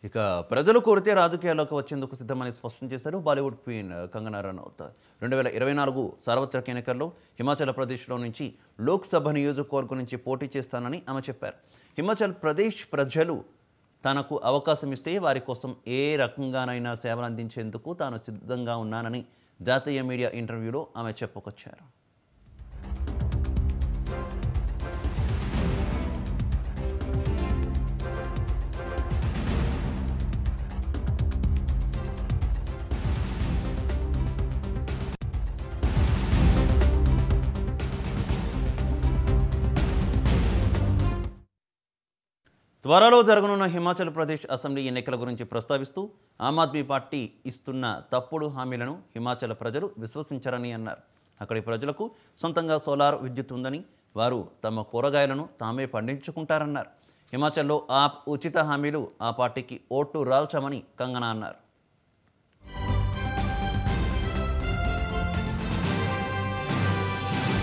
ఇక ప్రజలు కోరితే రాజకీయాల్లోకి వచ్చేందుకు సిద్ధమని స్పష్టం చేశారు బాలీవుడ్ క్వీన్ కంగనా రనౌత్ రెండు వేల ఇరవై నాలుగు సార్వత్రిక ఎన్నికల్లో హిమాచల్ ప్రదేశ్లో నుంచి లోక్సభ నియోజకవర్గం నుంచి పోటీ చేస్తానని ఆమె చెప్పారు హిమాచల్ ప్రదేశ్ ప్రజలు తనకు అవకాశం ఇస్తే వారి కోసం ఏ రకంగానైనా సేవలు అందించేందుకు తాను సిద్ధంగా ఉన్నానని జాతీయ మీడియా ఇంటర్వ్యూలో ఆమె చెప్పుకొచ్చారు త్వరలో జరగనున్న హిమాచల్ ప్రదేశ్ అసెంబ్లీ ఎన్నికల గురించి ప్రస్తావిస్తూ ఆమ్ ఆద్మీ పార్టీ ఇస్తున్న తప్పుడు హామీలను హిమాచల్ ప్రజలు విశ్వసించరని అన్నారు అక్కడి ప్రజలకు సొంతంగా సోలార్ విద్యుత్ ఉందని వారు తమ కూరగాయలను తామే పండించుకుంటారన్నారు హిమాచల్లో ఆ ఉచిత హామీలు ఆ పార్టీకి ఓటు రాల్చమని కంగనా అన్నారు